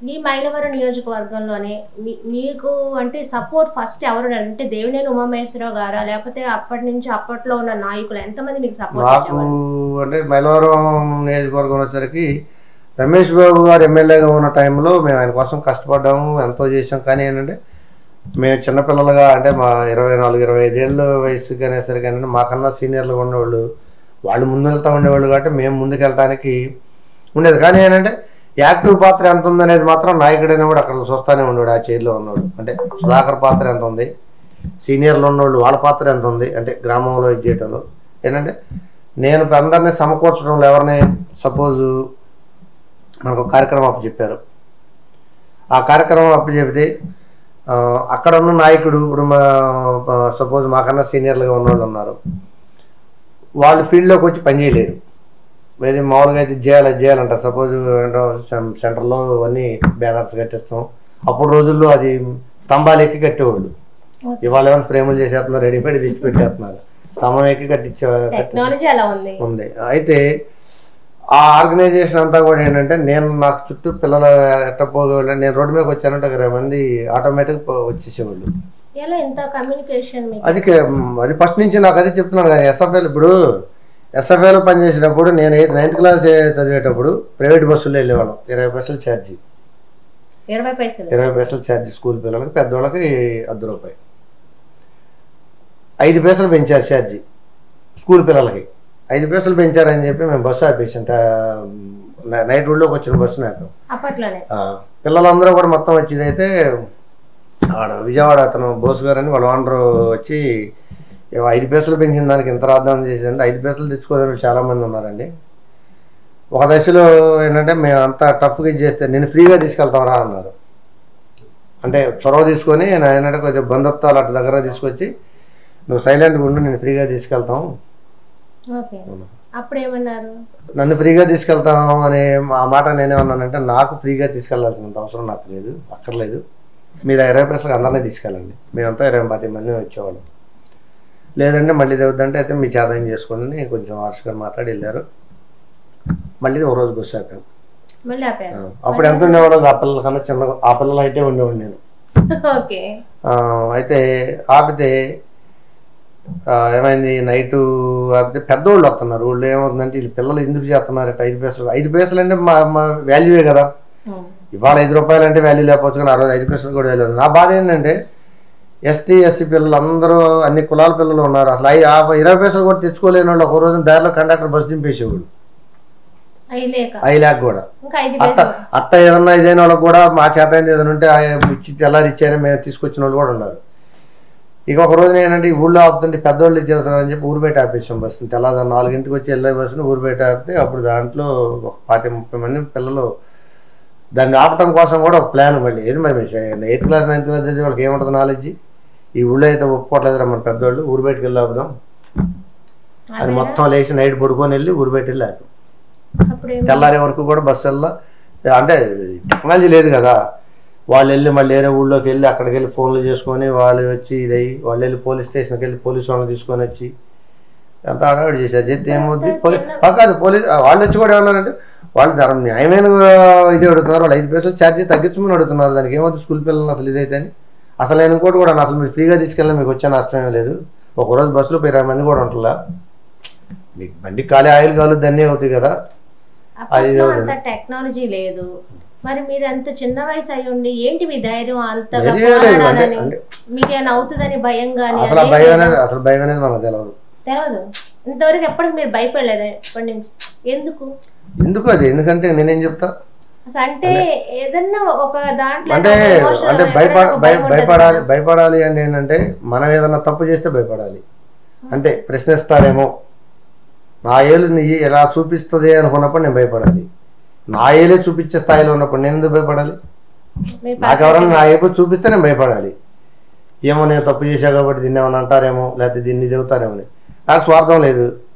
ఈ మైలవరం నియోజకవర్గంలోనే మీ- మీకు అంటే సపోర్ట్ ఫస్ట్ ఎవరు అంటే దేవినేని ఉమామహేశ్వరరావు గారా లేకపోతే అప్పటి నుంచి అప్పట్లో ఉన్న నాయకులు ఎంతమంది మీకు సపోర్ట్ నాకు ఇచ్చేవారు అంటే మైలవరం నియోజకవర్గం వచ్చేసరికి రమేష్ బాబు గారు ఎమ్మెల్యేగా ఉన్న టైంలో మేము ఆయన కోసం కష్టపడ్డాము ఎంతో చేసాం కానీ ఏంటంటే మేము చిన్నపిల్లలుగా అంటే మా ఇరవై నాలుగు ఇరవై ఐదేళ్ళు వయసుకి అనేసరికి ఏంటంటే మాకన్నా సీనియర్లుగా ఉండేవాళ్ళు వాళ్ళు ముందు వెళ్తూ ఉండేవాళ్ళు కాబట్టి మేము ముందుకు వెళ్ళడానికి ఉండేది కానీ ఏంటంటే యాక్టివ్ పాత్ర ఎంత ఉందనేది మాత్రం నాయకుడైనా కూడా అక్కడ చూస్తానే ఉండేవాడు ఆ చైర్లో ఉన్నాడు అంటే సుధాకర్ పాత్ర ఎంత ఉంది సీనియర్లు ఉన్నోళ్ళు వాళ్ళ పాత్ర ఎంత ఉంది అంటే గ్రామంలో ఇది చేయటంలో ఏంటంటే నేను అందరినీ సమకూర్చడంలో ఎవరిని సపోజ్ మనకు ఒక కార్యక్రమం అప్పచెప్పారు ఆ కార్యక్రమం అప్పచెప్తే ఆ, అక్కడ ఉన్న నాయకుడు ఇప్పుడు మా సపోజ్ మాకన్నా సీనియర్లుగా ఉన్నవాళ్ళు ఉన్నారు వాళ్ళు ఫీల్డ్లోకి వచ్చి పని చేయలేరు ఏది మామూలుగా అయితే ఇది చేయాలి అది చేయాలంటారు సపోజ్ సెంటర్లో అన్నీ బ్యానర్స్ కట్టిస్తాం అప్పుడు రోజుల్లో అది స్తంభాలు ఎక్కి కట్టేవాళ్ళు ఇవాళ ఏమైనా ఫ్రేములు చేసేస్తున్నారు రెడీమేడ్ తెచ్చి పెట్టేస్తున్నారు స్తంభం ఎక్కి కట్టించే కట్టించే- టెక్నాలజీ అలా ఉంది ఉంది అయితే ఆ ఆర్గనైజేషన్ అంతా కూడా ఏంటంటే నేను నాకు చుట్టూ పిల్లలు ఎట్ట పోగేవాళ్ళు నేను రోడ్డు మీదకి వచ్చానంటే ఒక ఇరవై మంది ఆటోమేటిక్ వచ్చేసేవాళ్ళు ఎలా ఇంత కమ్యూనికేషన్ మీకు అది కే- అది ఫస్ట్ నుంచి నాకు అదే చెప్తున్నాను కదా ఎస్ఎఫ్ఎల్ ఇప్పుడు ఎస్ఎఫ్ఐలో పనిచేసేటప్పుడు నేను ఎయిత్ నైన్త్ క్లాస్ చదివేటప్పుడు ప్రైవేట్ బస్సుల్లో వెళ్ళేవాళ్ళం ఇరవై పైసలు ఛార్జీ ఇరవై పైసలు ఇరవై పైసలు ఛార్జీ స్కూల్ పిల్లలకి పెద్దవాళ్ళకి అర్ధ రూపాయి ఐదు పైసలు పెంచారు ఛార్జీ స్కూల్ పిల్లలకి ఐదు పైసలు పెంచారని చెప్పి మేము బస్సు ఆపేసాం తా- నై- నైట్ రోడ్లోకి వచ్చిన బస్సుని ఆపాం అప్పట్లోనే ఆ, పిల్లలందరూ కూడా మొత్తం వచ్చేది అయితే ఆడ విజయవాడ అతను బోస్ గారు అని వాళ్ళ ఓనర్ వచ్చి "ఏవో ఐదు పైసలు పెంచిన దానికి ఇంత రాద్దాం చేసిందంటే ఐదు పైసలు తెచ్చుకోవడం వాళ్ళు చాలా మంది ఉన్నారండి ఒక దశలో ఏంటంటే మేము అంతా టఫ్గా ఇది చేస్తే నేను ఫ్రీగా తీసుకెళ్తాం రా అన్నారు అంటే చొరవ తీసుకొని ఆయన ఏంటంటే కొద్దిగా బంధుత్వాలు అటు దగ్గర తీసుకొచ్చి నువ్వు సైలెంట్గా ఉండు నేను ఫ్రీగా తీసుకెళ్తాం ఓకే అప్పుడు ఏమన్నారు నన్ను ఫ్రీగా తీసుకెళ్తాం అనే ఆ మాట నేనేమన్నానంటే నాకు ఫ్రీగా తీసుకెళ్లాల్సినంత అవసరం నాకు లేదు అక్కర్లేదు మీరు ఆ ఇరవై పైసలకు అందరినీ తీసుకెళ్ళండి మేమంతా ఇరవై పది మంది వచ్చేవాళ్ళం లేదంటే మళ్ళీ వద్దంటే అయితే మీ చేదాయం చేసుకోండి కొంచెం వార్షికంగా మాట్లాడి వెళ్ళారు మళ్ళీ ఒక రోజు బస్సు ఆపాం మళ్ళీ ఆపారు అప్పుడు ఎంత ఉండేవాడు ఆ పిల్లల కన్నా చిన్న ఆ పిల్లల అయితే ఉండేవాడు నేను ఓకే ఆ, అయితే ఆపితే ఆ, ఏమైంది నైట్ ఆపితే పెద్దోళ్ళు వస్తున్నారు వాళ్ళు ఏమవుతుందంటే వీళ్ళు పిల్లలు ఎందుకు చేస్తున్నారట ఐదు పైసలు ఐదు పైసలు అంటే మా మా వాల్యూవే కదా ఉమ్. ఇవాళ ఐదు రూపాయలు అంటే వాల్యూ లేకపోవచ్చు కానీ ఆ రోజు ఐదు పైసలు కూడా వాల్యూ ఉంది. నా బాధ ఏంటంటే ఎస్టీ ఎస్సీ పిల్లలు అందరూ అన్ని కులాల పిల్లలు ఉన్నారు అసలు ఐ- ఆ ఇరవై పైసలు కూడా తెచ్చుకోలేని వాళ్ళు ఒక రోజు దారిలో కండక్టర్ బస్సు దింపేసేవాడు అయి లేక ఐ ల్యాక్ కూడా ఇంకా ఐదు అట్ట పైసలు అట్ట ఏదన్నా ఇదైన వాళ్ళకి కూడా మా చేత అయింది ఏదైనా ఉంటే ఆ ఇచ్చి తెల్లారి ఇచ్చాయని మేము తీసుకొచ్చిన వాళ్ళు కూడా ఉన్నారు ఇక ఒక రోజున ఏంటంటే ఈ ఊళ్ళో ఆపుతుంటే పెద్దోళ్ళు ఇచ్చేస్తున్నారని చెప్పి ఊరు బయట ఆపేసాం బస్సుని తెల్లారి నాలుగింటికి వచ్చి వెళ్ళే బస్సుని ఊరు బయట ఆపితే అప్పుడు దాంట్లో ఒక పాతి ముప్పై మంది పిల్లలు దాన్ని ఆపటం కోసం కూడా ఒక ప్లాన్ మళ్ళీ ఏది మరి ఎయిత్ క్లాస్ నైన్త్ క్లాస్ చదివే వాళ్ళకి ఏముంటుంది నాలెడ్జ్ ఈ ఊళ్ళో అయితే ఒప్పుకోవట్లేదు మన పెద్దోళ్ళు ఊరు బయటకు వెళ్ళి ఆపుదాం అది మొత్తం లేచి నైట్ పడుకొని వెళ్ళి ఊరు బయట వెళ్ళి ఆపాం అప్పుడు ఏం తెల్లారే వరకు కూడా బస్సు వెళ్ళా అంటే టెక్నాలజీ లేదు కదా వాళ్ళు వెళ్ళి మళ్ళీ వేరే ఊళ్ళోకి వెళ్ళి అక్కడికి వెళ్ళి ఫోన్లు చేసుకొని వాళ్ళు వచ్చి ఇదయ్యి వాళ్ళు వెళ్ళి పోలీస్ స్టేషన్కి వెళ్ళి పోలీస్ వాళ్ళని తీసుకొని వచ్చి ఎంత అడవాడు చేశారు చేస్తే ఏమవుద్ది పోలీస్ కాదు పోలీస్ వాళ్ళు వచ్చి కూడా ఏమన్నారంటే వాళ్ళు ధర న్యాయమైన ఇది అడుగుతున్నారు వాళ్ళు ఐదు పైసలు ఛార్జీ తగ్గించమని అడుగుతున్నారు దానికి ఏమవుతుంది స్కూల్ పిల్లలు అసలు ఇదైతే అని అసలు నేను ఇంకోటి కూడా అసలు మీరు ఫ్రీగా తీసుకెళ్ళినా మీకు వచ్చే నష్టం ఏం లేదు ఒకరోజు బస్సులో ఒక ఇరవై మంది కూడా ఉంటుందా మీకు బండి ఖాళీ ఆయిల్ కాలు దన్నీ అవుతాయి కదా అప్పట్లో అంత టెక్నాలజీ లేదు మరి మీరు అంత చిన్న వయసు అయి ఉండి ఏంటి మీ ధైర్యం అంతగా ధైర్యం లేదు. అంటే- పోరాడాలని అంటే- మీకేమైనా అవుతుందని భయం కానీ అసలు ఆ భయం అనేది అసలు భయం అనేది మనకు తెలియదు తెలియదు ఇంతవరకు ఎప్పటికి మీరు భయపడలేదు ఎప్పటి నుంచి ఎందుకు ఎందుకు అది ఎందుకంటే నేనేం చెప్తా అసలు అంటే ఏదన్నా ఒక దాంట్లో అంటే ఒక emotion అంటే ఎక్కడైనా భయపడ ఒక భయ భయం ఉంటుంది భయపడాలి కదా. భయపడాలి అంటే ఏంటంటే మనం ఏదైనా తప్పు చేస్తే భయపడాలి అంటే ప్రశ్నిస్తారేమో నా ఏలు నీ ఎలా చూపిస్తుంది అనుకున్నప్పుడు నేను భయపడాలి నా ఏలే చూపించే స్థాయిలో ఉన్నప్పుడు నేను ఎందుకు భయపడాలి మీ నాకు ఎవరైనా నా ఏపు చూపిస్తే నేను భయపడాలి ఏమో నేను తప్పు చేశా కాబట్టి దీన్ని ఏమైనా అంటారేమో లేకపోతే దీన్ని దిగుతారేమో అని. నాకు స్వార్థం లేదు